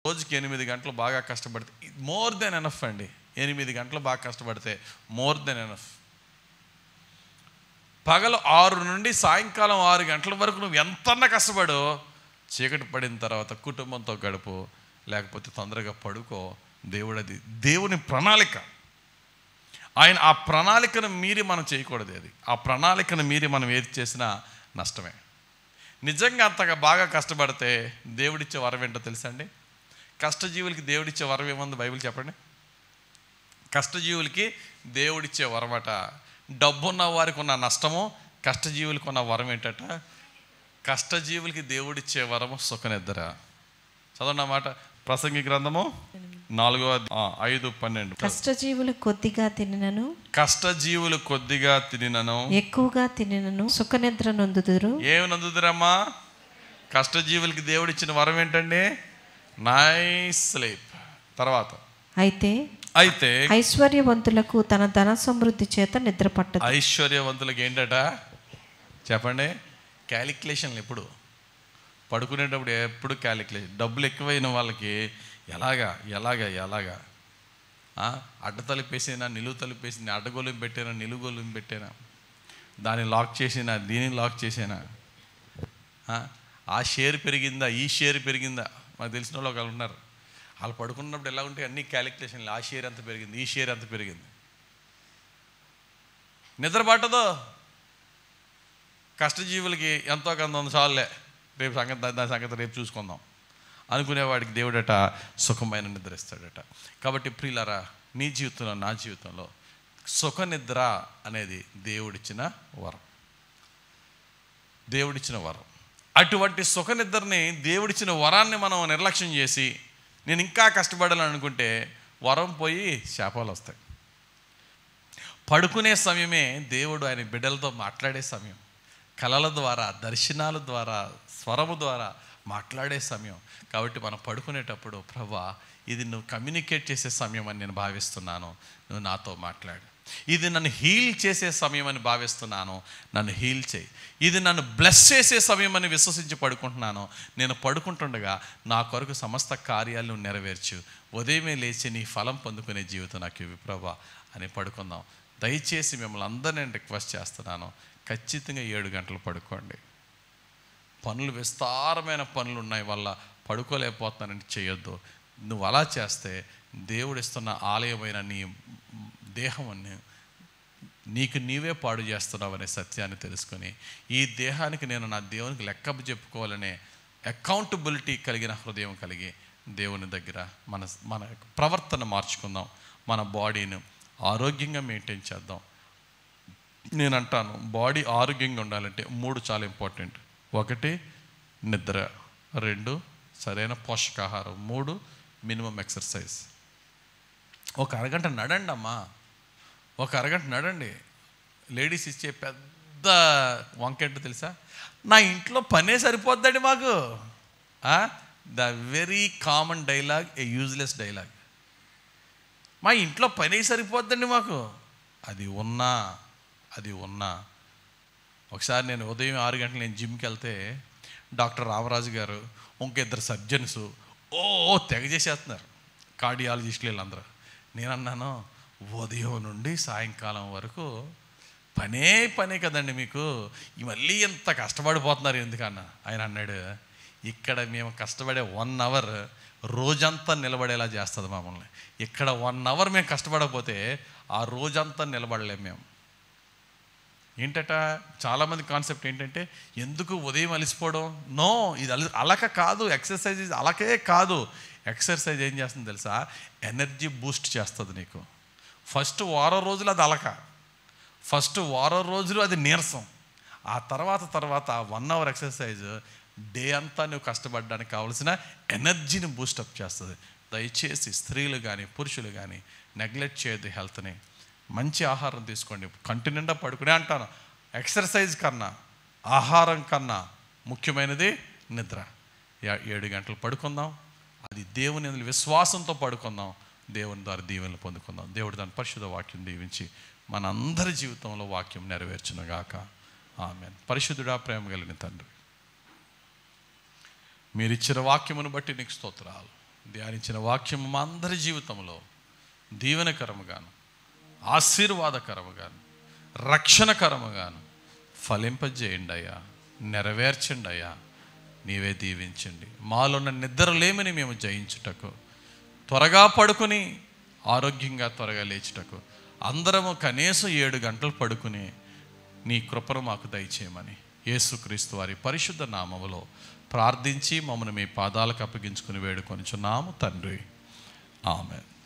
రోజుకి ఎనిమిది గంటలు బాగా కష్టపడితే మోర్ దెన్ ఎనఫ్ అండి ఎనిమిది గంటలు బాగా కష్టపడితే మోర్ దెన్ ఎనఫ్ పగలు ఆరు నుండి సాయంకాలం ఆరు గంటల వరకు నువ్వు ఎంతన్నా కష్టపడు చీకటి పడిన తర్వాత కుటుంబంతో గడుపు లేకపోతే తొందరగా పడుకో దేవుడు అది దేవుని ప్రణాళిక ఆయన ఆ ప్రణాళికను మీరి మనం చేయకూడదు అది ఆ ప్రణాళికను మీరి మనం ఏది చేసినా నష్టమే నిజంగా అంతగా బాగా కష్టపడితే దేవుడిచ్చే వరం ఏంటో తెలుసా అండి కష్టజీవులకి దేవుడిచ్చే వరం ఏముంది బైబిల్ చెప్పండి కష్టజీవులకి దేవుడిచ్చే వరమట డబ్బున్న వారికి ఉన్న నష్టము కష్టజీవులకు ఉన్న వరం ఏంటట కష్టజీవులకి దేవుడిచ్చే వరము సుఖనిద్దర చదవండి మాట ప్రసంగి గ్రంథము నాలుగో అధ్యా- ఆ, ఐదు పన్నెండు కష్టజీవులు కొద్దిగా తినను కష్టజీవులు కొద్దిగా తినినను ఎక్కువగా తినను సుఖనిద్ర నొందుదురు ఏమి నందుతురమ్మా కష్టజీవులకి దేవుడిచ్చిన వరం ఏంటండి నైస్ స్లీప్ తర్వాత అయితే అయితే ఐశ్వర్యవంతులకు తన ధన సమృద్ధి చేత నిద్ర పట్టదు ఐశ్వర్యవంతులకి ఏంటట చెప్పండి క్యాలిక్యులేషన్లు ఎప్పుడు పడుకునేటప్పుడు ఎప్పుడు క్యాలిక్యులేషన్ డబ్బులు ఎక్కువైన వాళ్ళకి ఎలాగా ఎలాగా ఎలాగా ఆ, అడ్డ తలుపేసినా నిలువు తలుపేసిన అడ్డగోలు పెట్టానా నిలుగోలు పెట్టానా దాన్ని లాక్ చేసినా దీన్ని లాక్ చేసినా ఆ, ఆ షేర్ పెరిగిందా ఈ షేర్ పెరిగిందా మాకు తెలిసిన వాళ్ళు ఒకళ్ళు ఉన్నారు వాళ్ళు పడుకున్నప్పుడు ఎలా ఉంటాయి అన్ని క్యాలిక్యులేషన్లు ఆ షేర్ ఎంత పెరిగింది ఈ షేర్ ఎంత పెరిగింది నిద్ర పట్టదు కష్టజీవులకి ఎంతో కొంత ఉంది చాలులే రేపు సంగతి దా- దాని సంగతి రేపు చూసుకుందాం అనుకునేవాడికి దేవుడట సుఖమైన నిద్ర ఇస్తాడట కాబట్టి ప్రియులరా నీ జీవితంలో నా జీవితంలో సుఖ నిద్ర అనేది దేవుడిచ్చిన వరం దేవుడిచ్చిన వరం అటువంటి సుఖ నిద్రని దేవుడిచ్చిన వరాన్ని మనం నిర్లక్ష్యం చేసి నేను ఇంకా కష్టపడాలని అనుకుంటే వరం పోయి శాపాలు వస్తాయి పడుకునే సమయమే దేవుడు ఆయన బిడ్డలతో మాట్లాడే సమయం కళల ద్వారా దర్శనాల ద్వారా స్వరము ద్వారా మాట్లాడే సమయం కాబట్టి మనం పడుకునేటప్పుడు ప్రభా ఇది నువ్వు కమ్యూనికేట్ చేసే సమయం అని నేను భావిస్తున్నాను నువ్వు నాతో మాట్లాడు ఇది నన్ను హీల్ చేసే సమయం అని భావిస్తున్నాను నన్ను హీల్ చేయి ఇది నన్ను బ్లెస్ చేసే సమయం అని విశ్వసించి పడుకుంటున్నాను నేను పడుకుంటుండగా నా కొరకు సమస్త కార్యాలను నెరవేర్చు ఉదయమే లేచి నీ ఫలం పొందుకునే జీవితం నాకు ఇవి ప్రభా అని పడుకుందాం దయచేసి మిమ్మల్ని అందరినీ నేను రిక్వెస్ట్ చేస్తున్నాను ఖచ్చితంగా ఏడు గంటలు పడుకోండి పనులు విస్తారమైన పనులు ఉన్నాయి వల్ల పడుకోలేకపోతున్నానని చేయొద్దు నువ్వు అలా చేస్తే దేవుడు ఇస్తున్న ఆలయమైన నీ దేహముని నీకు నీవే పాడు చేస్తున్నావు అనే సత్యాన్ని తెలుసుకొని ఈ దేహానికి నేను నా దేవునికి లెక్క చెప్పుకోవాలనే అకౌంటబిలిటీ కలిగిన హృదయం కలిగి దేవుని దగ్గర మన మన ప్రవర్తన మార్చుకుందాం మన బాడీని ఆరోగ్యంగా మెయింటైన్ చేద్దాం నేను అంటాను బాడీ ఆరోగ్యంగా ఉండాలంటే మూడు చాలా ఇంపార్టెంట్ ఒకటి నిద్ర రెండు సరైన పోషకాహారం మూడు మినిమం ఎక్సర్సైజ్ ఒక అరగంట నడండి అమ్మా ఒక అరగంట నడండి లేడీస్ ఇచ్చే పెద్ద వంకెంట తెలుసా నా ఇంట్లో పనే సరిపోద్దండి మాకు the very common dialogue a useless dialogue మా ఇంట్లో పని సరిపోద్దండి మాకు అది ఉన్నా అది ఉన్నా ఒకసారి నేను ఉదయం ఆరు గంటలు నేను జిమ్కి వెళ్తే డాక్టర్ రామరాజు గారు ఇంక ఇద్దరు సర్జన్స్ ఓ తెగ చేసేస్తున్నారు కార్డియాలజిస్టులు వీళ్ళందరూ నేను అన్నాను ఉదయం నుండి సాయంకాలం వరకు పనే పనే కదండి మీకు ఈ మళ్ళీ ఎంత కష్టపడిపోతున్నారు ఎందుకన్నా ఆయన అన్నాడు ఇక్కడ మేము కష్టపడే వన్ అవర్ రోజంతా నిలబడేలా చేస్తుంది మమ్మల్ని ఇక్కడ వన్ అవర్ మేము కష్టపడకపోతే ఆ రోజంతా నిలబడలేము మేము ఏంటట చాలామంది కాన్సెప్ట్ ఏంటంటే ఎందుకు ఉదయం అలిసిపోవడం నో ఇది అలి అలక కాదు ఎక్సర్సైజ్ ఇది అలకే కాదు ఎక్సర్సైజ్ ఏం చేస్తుంది తెలుసా ఎనర్జీ బూస్ట్ చేస్తుంది నీకు ఫస్ట్ వారం రోజులు అది అలక ఫస్ట్ వారం రోజులు అది నీరసం ఆ తర్వాత తర్వాత వన్ అవర్ ఎక్సర్సైజ్ డే అంతా నువ్వు కష్టపడడానికి కావాల్సిన ఎనర్జీని బూస్టప్ చేస్తుంది దయచేసి స్త్రీలు కానీ పురుషులు కానీ నెగ్లెక్ట్ చేయొద్దు హెల్త్ని మంచి ఆహారం తీసుకోండి కంటి నిండా పడుకునే అంటాను ఎక్సర్సైజ్ కన్నా ఆహారం కన్నా ముఖ్యమైనది నిద్ర ఏ- ఏడు గంటలు పడుకుందాం అది దేవుని యందు విశ్వాసంతో పడుకుందాం దేవుని ద్వారా దీవెనలు పొందుకుందాం దేవుడు దాని పరిశుద్ధ వాక్యం దీవించి మన అందరి జీవితంలో వాక్యం నెరవేర్చునుగాక ఆమె పరిశుద్ధుడా ప్రేమ కలిగిన తండ్రి మీరు ఇచ్చిన వాక్యమును బట్టి నీకు స్తోత్రాలు ధ్యానించిన వాక్యం మా అందరి జీవితంలో దీవెనకరముగాను ఆశీర్వాదకరముగాను రక్షణకరముగాను ఫలింపజేయండి అయ్యా నెరవేర్చండి అయ్యా నీవే దీవించండి మాలోన్న నిద్రలేమని మేము జయించుటకు త్వరగా పడుకుని ఆరోగ్యంగా త్వరగా లేచుటకు అందరము కనీసం ఏడు గంటలు పడుకుని నీ కృపను మాకు దయచేయమని యేసుక్రీస్తు వారి పరిశుద్ధ నామములో ప్రార్థించి మమ్మల్ని మీ పాదాలకు అప్పగించుకుని వేడుకొనిచున్నాము తండ్రి ఆమె